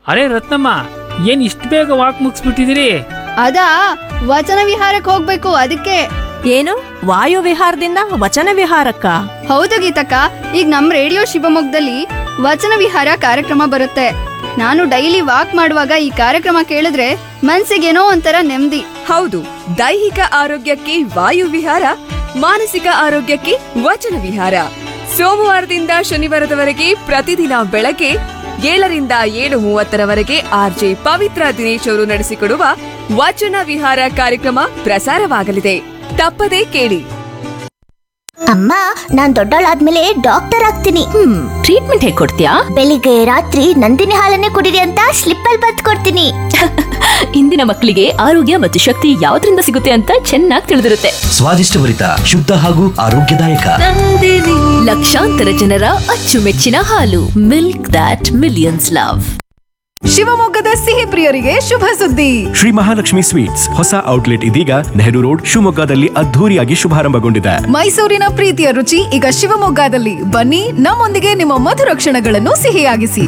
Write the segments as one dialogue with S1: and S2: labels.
S1: ಅರೆ ರತ್ನಮ್ಮ ಏನ್ ಇಷ್ಟು ಬೇಗ ವಾಕ್ ಮುಗಿಸ್ಬಿಟ್ಟಿದ್ದೀರಿ
S2: ಅದಾ ವಚನ ವಿಹಾರಕ್ಕೆ ಹೋಗ್ಬೇಕು ಅದಕ್ಕೆ
S3: ಏನು ವಾಯು ವಿಹಾರದಿಂದ ವಚನ ವಿಹಾರಕ್ಕ
S2: ಹೌದು ಗೀತಕ್ಕ ಈಗ ನಮ್ ರೇಡಿಯೋ ಶಿವಮೊಗ್ಗದಲ್ಲಿ ವಚನ ವಿಹಾರ ಕಾರ್ಯಕ್ರಮ ಬರುತ್ತೆ ನಾನು ಡೈಲಿ ವಾಕ್ ಮಾಡುವಾಗ ಈ ಕಾರ್ಯಕ್ರಮ ಕೇಳಿದ್ರೆ ಮನ್ಸಿಗೇನೋ ಒಂಥರ ನೆಮ್ಮದಿ
S4: ಹೌದು ದೈಹಿಕ ಆರೋಗ್ಯಕ್ಕೆ ವಾಯು ವಿಹಾರ ಮಾನಸಿಕ ಆರೋಗ್ಯಕ್ಕೆ ವಚನ ವಿಹಾರ ಸೋಮವಾರದಿಂದ ಶನಿವಾರದವರೆಗೆ ಪ್ರತಿದಿನ ಬೆಳಗ್ಗೆ ಏಳರಿಂದ ಏಳು ಮೂವತ್ತರವರೆಗೆ ಆರ್ಜೆ ಪವಿತ್ರ ದಿನೇಶ್ ಅವರು ನಡೆಸಿಕೊಡುವ ವಚನ ವಿಹಾರ ಕಾರ್ಯಕ್ರಮ ಪ್ರಸಾರವಾಗಲಿದೆ ತಪ್ಪದೇ ಕೇಳಿ
S5: ಅಮ್ಮ ನಾನ್ ದೊಡ್ಡವಳಾದ್ಮೇಲೆ ಡಾಕ್ಟರ್ ಆಗ್ತೀನಿ
S3: ಹ್ಮ್ ಟ್ರೀಟ್ಮೆಂಟ್ ಹೇಗ್ ಕೊಡ್ತೀಯಾ
S5: ಬೆಳಿಗ್ಗೆ ರಾತ್ರಿ ನಂದಿನಿ ಹಾಲನ್ನೇ ಕುಡಿರಿ ಅಂತ ಸ್ಲಿಪ್ ಅಲ್ಲಿ ಬತ್ ಕೊಡ್ತೀನಿ
S6: ಇಂದಿನ ಮಕ್ಕಳಿಗೆ ಆರೋಗ್ಯ ಮತ್ತು ಶಕ್ತಿ ಯಾವ್ದ್ರಿಂದ ಸಿಗುತ್ತೆ ಅಂತ ಚೆನ್ನಾಗಿ ತಿಳಿದಿರುತ್ತೆ
S7: ಸ್ವಾದಿಷ್ಟಭರಿತ ಶುದ್ಧ ಹಾಗೂ ಆರೋಗ್ಯದಾಯಕ
S6: ಲಕ್ಷಾಂತರ ಜನರ ಅಚ್ಚುಮೆಚ್ಚಿನ ಹಾಲು ಮಿಲ್ಕ್ ದಾಟ್ ಮಿಲಿಯನ್ಸ್ ಲವ್
S4: ಶಿವಮೊಗ್ಗದ ಸಿಹಿ ಪ್ರಿಯರಿಗೆ ಶುಭ ಸುದ್ದಿ
S8: ಶ್ರೀ ಮಹಾಲಕ್ಷ್ಮಿ ಸ್ವೀಟ್ಸ್ ಹೊಸ ಔಟ್ಲೆಟ್ ಇದೀಗ ನೆಹರು ರೋಡ್ ಶಿವಮೊಗ್ಗದಲ್ಲಿ ಅದ್ಧೂರಿಯಾಗಿ ಶುಭಾರಂಭಗೊಂಡಿದೆ
S4: ಮೈಸೂರಿನ ಪ್ರೀತಿಯ ರುಚಿ ಈಗ ಶಿವಮೊಗ್ಗದಲ್ಲಿ ಬನ್ನಿ ನಮ್ಮೊಂದಿಗೆ ನಿಮ್ಮ ಮಧುರ ಕ್ಷಣಗಳನ್ನು ಸಿಹಿಯಾಗಿಸಿ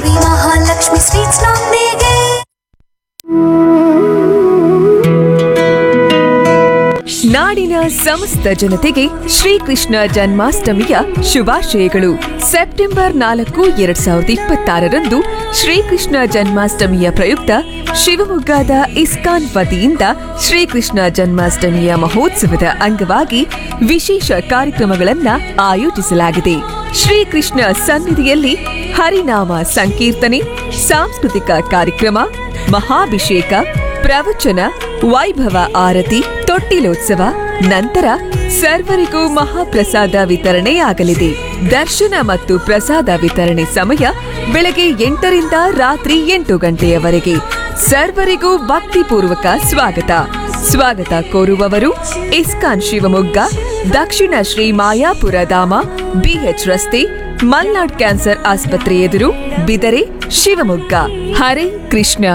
S4: ನಾಡಿನ ಸಮಸ್ತ ಜನತೆಗೆ ಶ್ರೀಕೃಷ್ಣ ಜನ್ಮಾಷ್ಟಮಿಯ ಶುಭಾಶಯಗಳು ಸೆಪ್ಟೆಂಬರ್ ನಾಲ್ಕು ಎರಡ್ ಸಾವಿರದ ಇಪ್ಪತ್ತಾರರಂದು ಶ್ರೀಕೃಷ್ಣ ಜನ್ಮಾಷ್ಟಮಿಯ ಪ್ರಯುಕ್ತ ಶಿವಮೊಗ್ಗದ ಇಸ್ಕಾನ್ ವತಿಯಿಂದ ಶ್ರೀಕೃಷ್ಣ ಜನ್ಮಾಷ್ಟಮಿಯ ಮಹೋತ್ಸವದ ಅಂಗವಾಗಿ ವಿಶೇಷ ಕಾರ್ಯಕ್ರಮಗಳನ್ನ ಆಯೋಜಿಸಲಾಗಿದೆ ಶ್ರೀಕೃಷ್ಣ ಸನ್ನಿಧಿಯಲ್ಲಿ ಹರಿನಾಮ ಸಂಕೀರ್ತನೆ ಸಾಂಸ್ಕೃತಿಕ ಕಾರ್ಯಕ್ರಮ ಮಹಾಭಿಷೇಕ ಪ್ರವಚನ ವೈಭವ ಆರತಿ ತೊಟ್ಟಿಲೋತ್ಸವ ನಂತರ ಸರ್ವರಿಗೂ ಮಹಾಪ್ರಸಾದ ವಿತರಣೆಯಾಗಲಿದೆ ದರ್ಶನ ಮತ್ತು ಪ್ರಸಾದ ವಿತರಣೆ ಸಮಯ ಬೆಳಗ್ಗೆ ಎಂಟರಿಂದ ರಾತ್ರಿ ಎಂಟು ಗಂಟೆಯವರೆಗೆ ಸರ್ವರಿಗೂ ಭಕ್ತಿಪೂರ್ವಕ ಸ್ವಾಗತ ಸ್ವಾಗತ ಕೋರುವವರು ಇಸ್ಕಾನ್ ಶಿವಮೊಗ್ಗ ದಕ್ಷಿಣ ಶ್ರೀ ಮಾಯಾಪುರ ಧಾಮ ಬಿಎಚ್ ರಸ್ತೆ ಮಲ್ನಾಡ್ ಕ್ಯಾನ್ಸರ್ ಆಸ್ಪತ್ರೆ ಎದುರು ಬಿದರೆ ಶಿವಮೊಗ್ಗ ಹರೇ ಕೃಷ್ಣ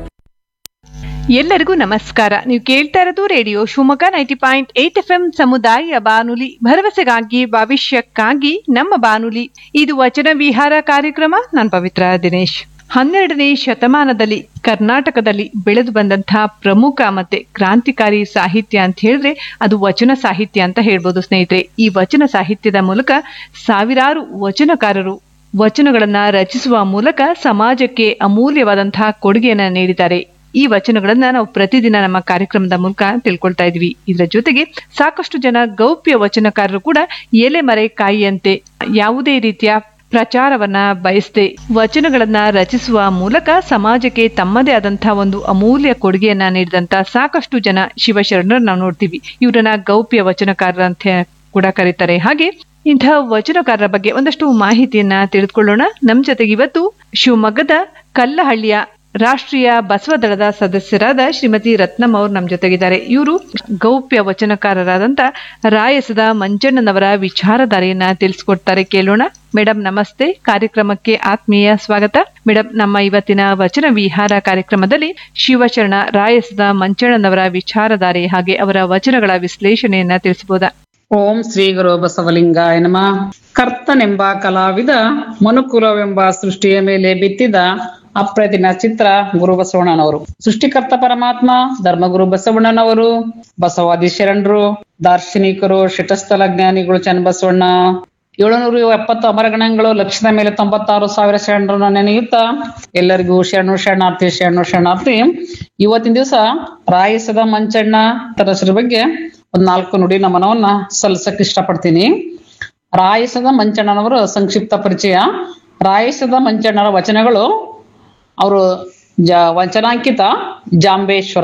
S9: ಎಲ್ಲರಿಗೂ ನಮಸ್ಕಾರ ನೀವು ಕೇಳ್ತಾ ಇರೋದು radio Shivamogga ninety point eight F M ಸಮುದಾಯ ಬಾನುಲಿ ಭರವಸೆಗಾಗಿ ಭವಿಷ್ಯಕ್ಕಾಗಿ ನಮ್ಮ ಬಾನುಲಿ ಇದು ವಚನ ವಿಹಾರ ಕಾರ್ಯಕ್ರಮ ನಾನು ಪವಿತ್ರ ದಿನೇಶ್ ಹನ್ನೆರಡನೇ ಶತಮಾನದಲ್ಲಿ ಕರ್ನಾಟಕದಲ್ಲಿ ಬೆಳೆದು ಬಂದಂತಹ ಪ್ರಮುಖ ಮತ್ತೆ ಕ್ರಾಂತಿಕಾರಿ ಸಾಹಿತ್ಯ ಅಂತ ಹೇಳಿದ್ರೆ ಅದು ವಚನ ಸಾಹಿತ್ಯ ಅಂತ ಹೇಳ್ಬೋದು ಸ್ನೇಹಿತರೆ ಈ ವಚನ ಸಾಹಿತ್ಯದ ಮೂಲಕ ಸಾವಿರಾರು ವಚನಕಾರರು ವಚನಗಳನ್ನ ರಚಿಸುವ ಮೂಲಕ ಸಮಾಜಕ್ಕೆ ಅಮೂಲ್ಯವಾದಂತಹ ಕೊಡುಗೆಯನ್ನ ನೀಡಿದ್ದಾರೆ ಈ ವಚನಗಳನ್ನ ನಾವು ಪ್ರತಿದಿನ ನಮ್ಮ ಕಾರ್ಯಕ್ರಮದ ಮೂಲಕ ತಿಳ್ಕೊಳ್ತಾ ಇದ್ವಿ ಇದರ ಜೊತೆಗೆ ಸಾಕಷ್ಟು ಜನ ಗೌಪ್ಯ ವಚನಕಾರರು ಕೂಡ ಎಲೆ ಮರೆ ಕಾಯಿಯಂತೆ ಯಾವುದೇ ರೀತಿಯ ಪ್ರಚಾರವನ್ನ ಬಯಸದೆ ವಚನಗಳನ್ನ ರಚಿಸುವ ಮೂಲಕ ಸಮಾಜಕ್ಕೆ ತಮ್ಮದೇ ಆದಂತಹ ಒಂದು ಅಮೂಲ್ಯ ಕೊಡುಗೆಯನ್ನ ನೀಡಿದಂತ ಸಾಕಷ್ಟು ಜನ ಶಿವಶರಣರು ನಾವು ನೋಡ್ತೀವಿ ಇವರನ್ನ ಗೌಪ್ಯ ವಚನಕಾರರ ಅಂತ ಕೂಡ ಕರೀತಾರೆ ಹಾಗೆ ಇಂತಹ ವಚನಕಾರರ ಬಗ್ಗೆ ಒಂದಷ್ಟು ಮಾಹಿತಿಯನ್ನ ತಿಳಿದುಕೊಳ್ಳೋಣ ನಮ್ ಜೊತೆಗೆ ಇವತ್ತು ಶಿವಮೊಗ್ಗದ ಕಲ್ಲಹಳ್ಳಿಯ ರಾಷ್ಟ್ರೀಯ ಬಸವ ದಳದ ಸದಸ್ಯರಾದ ಶ್ರೀಮತಿ ರತ್ನಂ ಅವರು ನಮ್ಮ ಜೊತೆಗಿದ್ದಾರೆ ಇವರು ಗೌಪ್ಯ ವಚನಕಾರರಾದಂತ ರಾಯಸದ ಮಂಜಣ್ಣನವರ ವಿಚಾರಧಾರೆಯನ್ನ ತಿಳಿಸ್ಕೊಡ್ತಾರೆ ಕೇಳೋಣ ಮೇಡಮ್ ನಮಸ್ತೆ ಕಾರ್ಯಕ್ರಮಕ್ಕೆ ಆತ್ಮೀಯ ಸ್ವಾಗತ ಮೇಡಮ್ ನಮ್ಮ ಇವತ್ತಿನ ವಚನ ವಿಹಾರ ಕಾರ್ಯಕ್ರಮದಲ್ಲಿ ಶಿವಚರಣ ರಾಯಸದ ಮಂಚಣ್ಣನವರ ವಿಚಾರಧಾರೆ ಹಾಗೆ ಅವರ ವಚನಗಳ ವಿಶ್ಲೇಷಣೆಯನ್ನ ತಿಳಿಸಬಹುದಾ
S10: ಓಂ ಶ್ರೀ ಗುರು ಬಸವಲಿಂಗಾಯ ನಮಃ ಕರ್ತನೆಂಬ ಕಲಾವಿದ ಮನುಕುಲವೆಂಬ ಸೃಷ್ಟಿಯ ಮೇಲೆ ಬಿತ್ತಿದ ಅಪ್ರತಿಮ ಚಿತ್ರ ಗುರು ಬಸವಣ್ಣನವರು ಸೃಷ್ಟಿಕರ್ತ ಪರಮಾತ್ಮ ಧರ್ಮಗುರು ಬಸವಣ್ಣನವರು ಬಸವಾದಿ ಶರಣರು ದಾರ್ಶನಿಕರು ಶಟಸ್ಥಲ ಜ್ಞಾನಿಗಳು ಚನ್ನಬಸವಣ್ಣ ಏಳುನೂರ ಎಪ್ಪತ್ತು ಅಮರಗಣಗಳು ಲಕ್ಷದ ಮೇಲೆ ತೊಂಬತ್ತಾರು ಸಾವಿರ ಶರಣರನ್ನ ನೆನೆಯುತ್ತಾ ಎಲ್ಲರಿಗೂ ಶರಣು ಶರಣಾರ್ಥಿ ಶರಣು ಶರಣಾರ್ಥಿ ಇವತ್ತಿನ ದಿವಸ ರಾಯಸದ ಮಂಚಣ್ಣ ತರಸರ ಬಗ್ಗೆ ಒಂದ್ ನಾಲ್ಕು ನುಡಿ ನಮನವನ್ನ ಸಲ್ಲಿಸಕ್ ಇಷ್ಟಪಡ್ತೀನಿ ರಾಯಸದ ಮಂಚಣ್ಣನವರ ಸಂಕ್ಷಿಪ್ತ ಪರಿಚಯ ರಾಯಸದ ಮಂಚಣ್ಣರ ವಚನಗಳು ಅವರು ಜ ವಚನಾಂಕಿತ ಜಾಂಬೇಶ್ವರ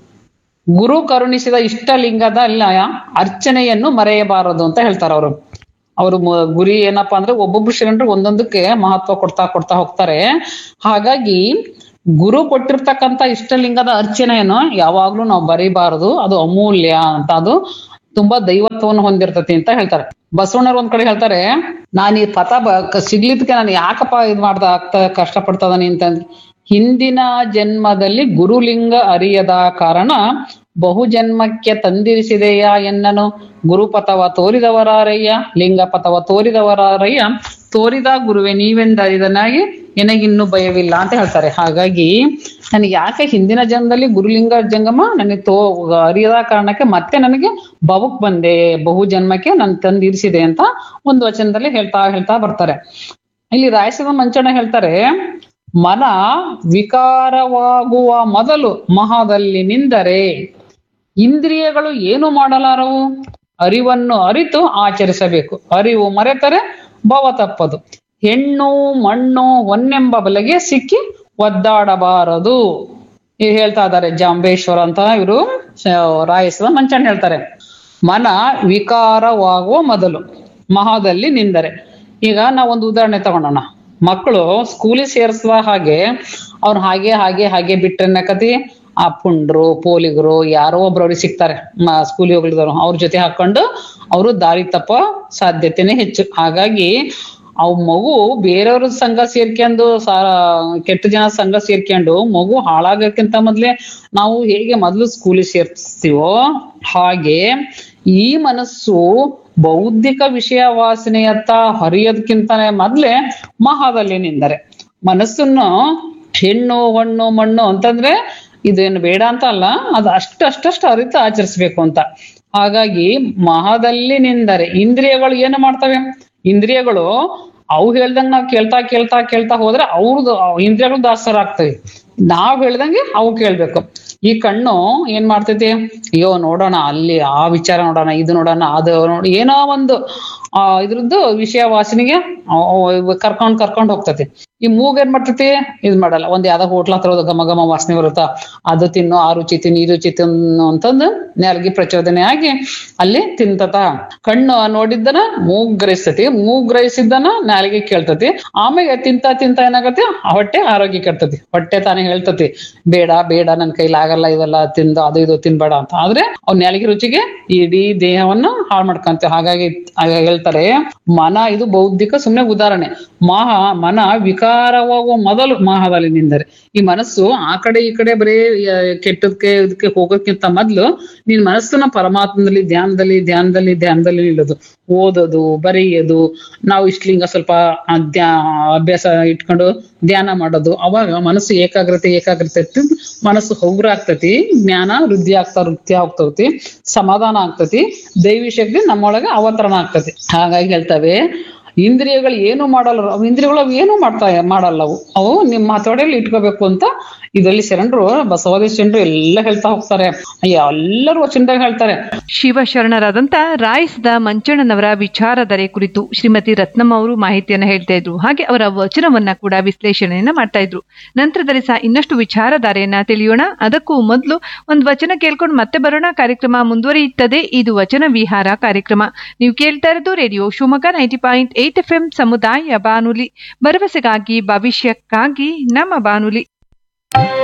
S10: ಗುರು ಕರುಣಿಸಿದ ಇಷ್ಟಲಿಂಗದ ಅರ್ಚನೆಯನ್ನು ಮರೆಯಬಾರದು ಅಂತ ಹೇಳ್ತಾರೆ ಅವರು ಅವರು ಗುರಿ ಏನಪ್ಪಾ ಅಂದ್ರೆ ಒಬ್ಬೊಬ್ರು ಶರಣರು ಒಂದೊಂದಕ್ಕೆ ಮಹತ್ವ ಕೊಡ್ತಾ ಕೊಡ್ತಾ ಹೋಗ್ತಾರೆ ಹಾಗಾಗಿ ಗುರು ಕೊಟ್ಟಿರ್ತಕ್ಕಂತ ಇಷ್ಟಲಿಂಗದ ಅರ್ಚನೆಯನ್ನು ಯಾವಾಗ್ಲೂ ನಾವು ಬರೀಬಾರದು ಅದು ಅಮೂಲ್ಯ ಅಂತ ಅದು ತುಂಬಾ ದೈವತ್ವವನ್ನು ಹೊಂದಿರ್ತತಿ ಅಂತ ಹೇಳ್ತಾರೆ ಬಸವಣ್ಣರು ಒಂದ್ ಕಡೆ ಹೇಳ್ತಾರೆ ನಾನ್ ಈ ಪಥ ಬ ಸಿಗ್ಲಿದ್ಕೆ ನಾನು ಯಾಕಪ್ಪ ಇದ್ ಮಾಡ್ದ ಆಗ್ತಾ ಕಷ್ಟ ಪಡ್ತದನಿ ಅಂತಂದ್ರೆ ಹಿಂದಿನ ಜನ್ಮದಲ್ಲಿ ಗುರುಲಿಂಗ ಅರಿಯದ ಕಾರಣ ಬಹು ಜನ್ಮಕ್ಕೆ ತಂದಿರಿಸಿದೆಯಾ ಎನ್ನನು ಗುರುಪಥವ ತೋರಿದವರಾರಯ್ಯ ಲಿಂಗ ಪಥವ ತೋರಿದವರಾರಯ್ಯ ತೋರಿದ ಗುರುವೆ ನೀವೆಂದರಿದನಾಗಿ ನನಗಿನ್ನೂ ಭಯವಿಲ್ಲ ಅಂತ ಹೇಳ್ತಾರೆ ಹಾಗಾಗಿ ನನಗೆ ಯಾಕೆ ಹಿಂದಿನ ಜನ್ಮದಲ್ಲಿ ಗುರುಲಿಂಗ ಜಂಗಮ ನನಗೆ ತೋ ಅರಿಯದ ಕಾರಣಕ್ಕೆ ಮತ್ತೆ ನನಗೆ ಭವಕ್ ಬಂದೆ ಬಹು ಜನ್ಮಕ್ಕೆ ನನ್ ತಂದಿರಿಸಿದೆ ಅಂತ ಒಂದು ವಚನದಲ್ಲಿ ಹೇಳ್ತಾ ಹೇಳ್ತಾ ಬರ್ತಾರೆ ಇಲ್ಲಿ ರಾಯಸದ ಮಂಚಣ್ಣ ಹೇಳ್ತಾರೆ ಮನ ವಿಕಾರವಾಗುವ ಮೊದಲು ಮಹಾದಲ್ಲಿ ನಿಂದರೆ ಇಂದ್ರಿಯಗಳು ಏನು ಮಾಡಲಾರವು ಅರಿವನ್ನು ಅರಿತು ಆಚರಿಸಬೇಕು ಅರಿವು ಮರೆತರೆ ಭವ ತಪ್ಪದು ಹೆಣ್ಣು ಮಣ್ಣು ಹೊನ್ನೆಂಬ ಬಲೆಗೆ ಸಿಕ್ಕಿ ಒದ್ದಾಡಬಾರದು ಇದು ಹೇಳ್ತಾ ಇದ್ದಾರೆ ಜಾಂಬೇಶ್ವರ ಅಂತ ಇವರು ರಾಯಸದ ಮಂಚಣ್ಣ ಹೇಳ್ತಾರೆ ಮನ ವಿಕಾರವಾಗುವ ಮೊದಲು ಮಹಾದಲ್ಲಿ ನಿಂದರೆ ಈಗ ನಾವು ಒಂದು ಉದಾಹರಣೆ ತಗೊಳೋಣ ಮಕ್ಕಳು ಸ್ಕೂಲಿಗೆ ಸೇರಿಸುವ ಹಾಗೆ ಅವ್ರು ಹಾಗೆ ಹಾಗೆ ಹಾಗೆ ಬಿಟ್ರೆ ಆ ಪುಂಡ್ರು ಪೋಲಿಗರು ಯಾರೋ ಒಬ್ರು ಅವ್ರಿಗೆ ಸಿಗ್ತಾರೆ ಸ್ಕೂಲಿಗೆ ಹೋಗಿದವರು ಅವ್ರ ಜೊತೆ ಹಾಕೊಂಡು ಅವರು ದಾರಿ ತಪ್ಪ ಸಾಧ್ಯತೆನೆ ಹೆಚ್ಚು ಹಾಗಾಗಿ ಅವ್ ಮಗು ಬೇರೆಯವ್ರ ಸಂಘ ಸೇರ್ಕೊಂಡು ಸಾ ಕೆಟ್ಟ ಜನ ಸಂಘ ಸೇರ್ಕೊಂಡು ಮಗು ಹಾಳಾಗಕ್ಕಿಂತ ಮೊದ್ಲೇ ನಾವು ಹೇಗೆ ಮೊದ್ಲು ಸ್ಕೂಲಿಗೆ ಸೇರ್ಸ್ತೀವೋ ಹಾಗೆ ಈ ಮನಸ್ಸು ಬೌದ್ಧಿಕ ವಿಷಯ ವಾಸನೆಯತ್ತ ಹರಿಯೋದಕ್ಕಿಂತನೇ ಮೊದ್ಲೇ ಮಹಾದಲ್ಲಿ ನಿಂದರೆ ಮನಸ್ಸನ್ನು ಹೆಣ್ಣು ಹಣ್ಣು ಮಣ್ಣು ಅಂತಂದ್ರೆ ಇದೇನು ಬೇಡ ಅಂತ ಅಲ್ಲ ಅದು ಅಷ್ಟಷ್ಟಷ್ಟು ಅರಿತು ಆಚರಿಸ್ಬೇಕು ಅಂತ ಹಾಗಾಗಿ ಮಹಾದಲ್ಲಿ ನಿಂದರೆ ಇಂದ್ರಿಯಗಳು ಏನು ಮಾಡ್ತವೆ ಇಂದ್ರಿಯಗಳು ಅವು ಹೇಳ್ದಂಗೆ ನಾವು ಕೇಳ್ತಾ ಕೇಳ್ತಾ ಕೇಳ್ತಾ ಹೋದ್ರೆ ಅವ್ರದ್ದು ಇಂದ್ರಿಯಗಳು ದಾಸರ ಆಗ್ತವೆ ನಾವ್ ಹೇಳ್ದಂಗೆ ಅವು ಕೇಳ್ಬೇಕು ಈ ಕಣ್ಣು ಏನ್ ಮಾಡ್ತೈತಿ ಅಯ್ಯೋ ನೋಡೋಣ ಅಲ್ಲಿ ಆ ವಿಚಾರ ನೋಡೋಣ ಇದು ನೋಡೋಣ ಅದು ನೋಡಿ ಏನೋ ಒಂದು ಆ ಇದ್ರದ್ದು ವಿಷಯ ವಾಸನೆಗೆ ಕರ್ಕೊಂಡ್ ಕರ್ಕೊಂಡ್ ಹೋಗ್ತತಿ ಈ ಮೂಗ್ ಏನ್ ಮಾಡ್ತೈತಿ ಇದ್ ಮಾಡಲ್ಲ ಒಂದ್ ಯಾವ್ದೋ ಹೋಟ್ಲ್ ಹತ್ರ ಹೋದ ಘಮ ಘಮ ವಾಸನೆ ಬರುತ್ತಾ ಅದು ತಿನ್ನು ಆ ರುಚಿ ತಿನ್ನು ಈ ರುಚಿ ತಿನ್ನು ಅಂತಂದು ನಾಲ್ಗೆ ಪ್ರಚೋದನೆ ಆಗಿ ಅಲ್ಲಿ ತಿಂತತ ಕಣ್ಣು ನೋಡಿದ್ದನ ಮೂಗ್ ಗ್ರಹಿಸ್ತತಿ ಮೂಗ್ ಗ್ರಹಿಸಿದ್ದನ ನಾಲಿಗೆ ಕೇಳ್ತತಿ ಆಮೇಲೆ ತಿಂತ ತಿಂತ ಏನಾಗತ್ತೆ ಹೊಟ್ಟೆ ಆರೋಗ್ಯ ಕೆಡ್ತತಿ ಹೊಟ್ಟೆ ತಾನೇ ಹೇಳ್ತತಿ ಬೇಡ ಬೇಡ ನನ್ ಕೈಲಿ ಆಗಲ್ಲ ಇವೆಲ್ಲ ತಿಂದು ಅದು ಇದು ತಿನ್ಬೇಡ ಅಂತ ಆದ್ರೆ ಅವ್ನ ನಾಲಿಗೆ ರುಚಿಗೆ ಇಡೀ ದೇಹವನ್ನು ಹಾಳು ಮಾಡ್ಕೊಂತ ಹಾಗಾಗಿ ಹಾಗಾಗಿ ಹೇಳ್ತಾರೆ ಮನ ಇದು ಬೌದ್ಧಿಕ ಸುಮ್ನೆ ಉದಾಹರಣೆ ಮಹ ಮನ ವಿಕಾರವಾಗುವ ಮೊದಲು ಮಹಾದಲ್ಲಿ ನಿಂದರೆ ಈ ಮನಸ್ಸು ಆ ಕಡೆ ಈ ಕಡೆ ಬರೀ ಆ, ಕೆಟ್ಟದಕ್ಕೆ ಇದಕ್ಕೆ ಹೋಗೋಕ್ಕಿಂತ ಮೊದ್ಲು ನಿನ್ ಮನಸ್ಸನ್ನ ಪರಮಾತ್ಮದಲ್ಲಿ ಧ್ಯಾನದಲ್ಲಿ ಧ್ಯಾನದಲ್ಲಿ ಧ್ಯಾನದಲ್ಲಿ ನಿಲ್ಲೋದು ಓದೋದು ಬರೆಯೋದು ನಾವು ಇಷ್ಟಲಿಂಗ ಸ್ವಲ್ಪ ಆ ಧ್ಯಾ ಅಭ್ಯಾಸ ಇಟ್ಕೊಂಡು ಧ್ಯಾನ ಮಾಡೋದು ಅವಾಗ ಮನಸ್ಸು ಏಕಾಗ್ರತೆ ಏಕಾಗ್ರತೆ ಇತ್ತು ಮನಸ್ಸು ಹಗುರ ಆಗ್ತತಿ ಜ್ಞಾನ ವೃದ್ಧಿ ಆಗ್ತಾ ವೃದ್ಧಿ ಆಗ್ತತಿ ಸಮಾಧಾನ ಆಗ್ತತಿ ದೈವಿ ಶಕ್ತಿ ನಮ್ಮೊಳಗೆ ಅವತರಣ ಆಗ್ತತಿ ಹಾಗಾಗಿ ಹೇಳ್ತವೆ ಇಂದ್ರಿಯಗಳು ಏನು ಮಾಡಲ್ಲ ಅವು ಇಂದ್ರಿಯಗಳು ಅವು ಏನು ಮಾಡ್ತಾ ಮಾಡಲ್ಲ ಅವು ಅವು ನಿಮ್ಮ ಹತೋಟಿಯಲ್ಲಿ ಇಟ್ಕೋಬೇಕು ಅಂತ ಇದರಲ್ಲಿ ಶರಣರು ಬಸವಾದಿ ಶರಣರು ಎಲ್ಲ ಹೇಳ್ತಾ ಹೋಗ್ತಾರೆ ಅಯ್ಯ ಎಲ್ಲರೂ ವಚನದಾಗ ಹೇಳ್ತಾರೆ
S9: ಶಿವಶರಣರಾದಂತ ರಾಯಸದ ಮಂಚಣ್ಣನವರ ವಿಚಾರಧಾರೆ ಕುರಿತು ಶ್ರೀಮತಿ ರತ್ನಮ್ಮ ಅವರು ಮಾಹಿತಿಯನ್ನ ಹೇಳ್ತಾ ಇದ್ರು ಹಾಗೆ ಅವರ ವಚನವನ್ನ ಕೂಡ ವಿಶ್ಲೇಷಣೆಯನ್ನ ಮಾಡ್ತಾ ಇದ್ರು ನಂತರದಲ್ಲಿ ಸಹ ಇನ್ನಷ್ಟು ವಿಚಾರಧಾರೆಯನ್ನ ತಿಳಿಯೋಣ ಅದಕ್ಕೂ ಮೊದಲು ಒಂದು ವಚನ ಕೇಳ್ಕೊಂಡು ಮತ್ತೆ ಬರೋಣ ಕಾರ್ಯಕ್ರಮ ಮುಂದುವರಿಯುತ್ತದೆ ಇದು ವಚನ ವಿಹಾರ ಕಾರ್ಯಕ್ರಮ ನೀವು ಕೇಳ್ತಾ ಇರೋದು radio Shivamogga ninety point eight F M ಸಮುದಾಯ ಬಾನುಲಿ ಭರವಸೆಗಾಗಿ ಭವಿಷ್ಯಕ್ಕಾಗಿ ನಮ್ಮ ಬಾನುಲಿ